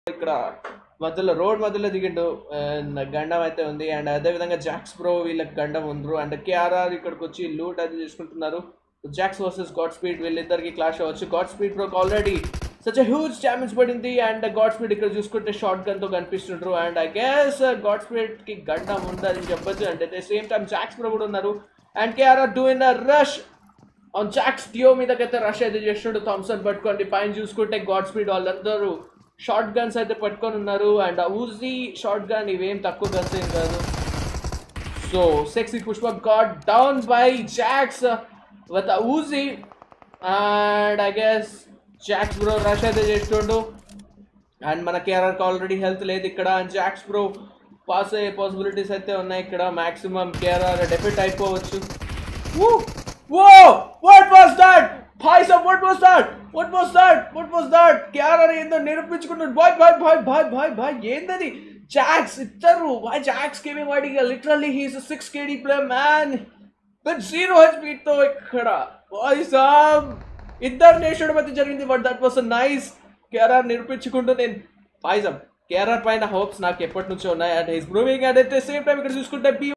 ఇక్కడ మధ్యలో రోడ్ మధ్యలో దిగిండు అండ్ గండం అయితే ఉంది అండ్ అదే విధంగా జాక్స్ బ్రో వీళ్ళకి గండం ఉండ్రు అండ్ కేఆర్ఆర్ ఇక్కడికి వచ్చి లూట్ అది చేసుకుంటున్నారు జాక్స్ వర్సెస్ గాడ్ స్పీడ్ వీళ్ళిద్దరికి క్లాష్ అవ్వచ్చు గాడ్ స్పీడ్ బ్రోకి ఆల్రెడీ సచ్ హ్యూజ్ డ్యామేజ్ పడింది అండ్ గాడ్ స్పీడ్ ఇక్కడ చూసుకుంటే షార్ట్ గన్ తో కనిపిస్తుండ్రు and I guess god speed కి గండం ఉందని చెప్పొచ్చు and at the same time Jax bro కూడా ఉన్నారు and KRR doing a rush on Jax డియో మీదకైతే రష్ అయితే చేస్తున్నాడు థామ్సన్ పట్టుకోండి పైన చూసుకుంటే గాడ్ స్పీడ్ వాళ్ళందరూ షార్ట్ గన్స్ అయితే పట్టుకొని ఉన్నారు అండ్ ఊజీ షార్ట్ గన్ ఇవేం తక్కువ గన్స్ ఏం కాదు so sexy Pushpa got down by Jax with Uzi and I guess Jax bro rush అయితే చేస్తుండు అండ్ మన కేఆర్ఆర్కి ఆల్రెడీ హెల్త్ లేదు ఇక్కడ జాక్స్ బ్రో పాస్ అయ్యే పాసిబిలిటీస్ అయితే ఉన్నాయి ఇక్కడ మాక్సిమం కేఆర్ఆర్ డెఫిట్ అయిపోవచ్చు Whoa! What was that? భాయ్ సాబ్ what was that? What was that? What was that? KRR ఏందో నిరూపించుకున్నాడు బాయ్ బాయ్ బాయ్ బాయ్ బాయ్ బాయ్ ఏందది జాక్స్ ఇద్దరు బాయ్ జాక్స్ గేమింగ్ వాడికి literally he's six KD player man with zero హెచ్పీతో ఇక్కడ బాయ్ సాబ్ ఇద్దరు నేషడ్ మధ్య జరిగింది but that was nice KRR నిరూపించుకుంటూ నేను బాయ్ సాబ్ కేఆర్ఆర్ పైన హోప్స్ నాకు ఎప్పటి నుంచో ఉన్నాయి and is proving and at the same time ఇక్కడ చూసుకుంటే బి